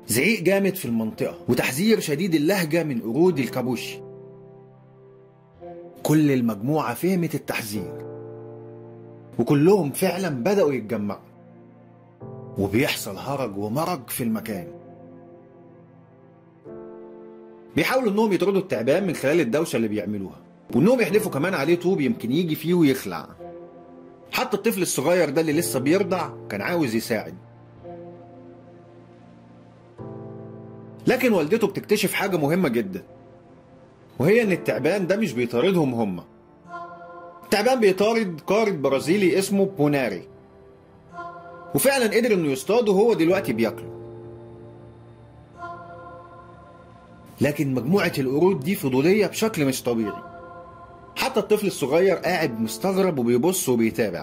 زعيق جامد في المنطقة وتحذير شديد اللهجة من قرود الكابوشي كل المجموعة فهمت التحذير وكلهم فعلا بدأوا يتجمعوا وبيحصل هرج ومرج في المكان بيحاولوا انهم يطردوا التعبان من خلال الدوشة اللي بيعملوها وانهم يحدفوا كمان عليه طوب يمكن يجي فيه ويخلع حتى الطفل الصغير ده اللي لسه بيرضع كان عاوز يساعد لكن والدته بتكتشف حاجة مهمة جدا وهي ان التعبان ده مش بيطاردهم هما التعبان بيطارد قارد برازيلي اسمه بوناري وفعلا قدر انه يصطاده وهو دلوقتي بياكله لكن مجموعة القرود دي فضولية بشكل مش طبيعي حتى الطفل الصغير قاعد مستغرب وبيبص وبيتابع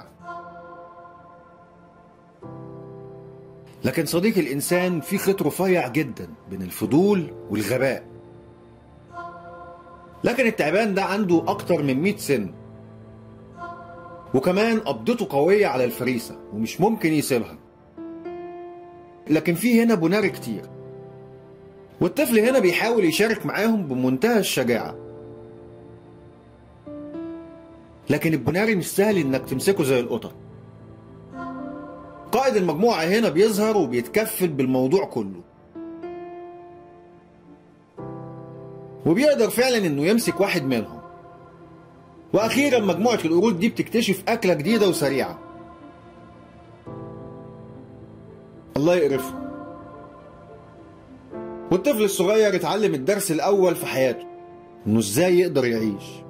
لكن صديق الإنسان في خيط رفيع جدا بين الفضول والغباء لكن التعبان ده عنده أكتر من 100 سن وكمان قبضته قوية على الفريسة ومش ممكن يسيبها لكن في هنا بنار كتير والطفل هنا بيحاول يشارك معاهم بمنتهى الشجاعة لكن البناري مش سهل انك تمسكه زي القطط قائد المجموعة هنا بيظهر وبيتكفل بالموضوع كله وبيقدر فعلا انه يمسك واحد منهم واخيرا مجموعة القرود دي بتكتشف اكلة جديدة وسريعة الله يقرفه والطفل الصغير اتعلم الدرس الاول في حياته انه ازاي يقدر يعيش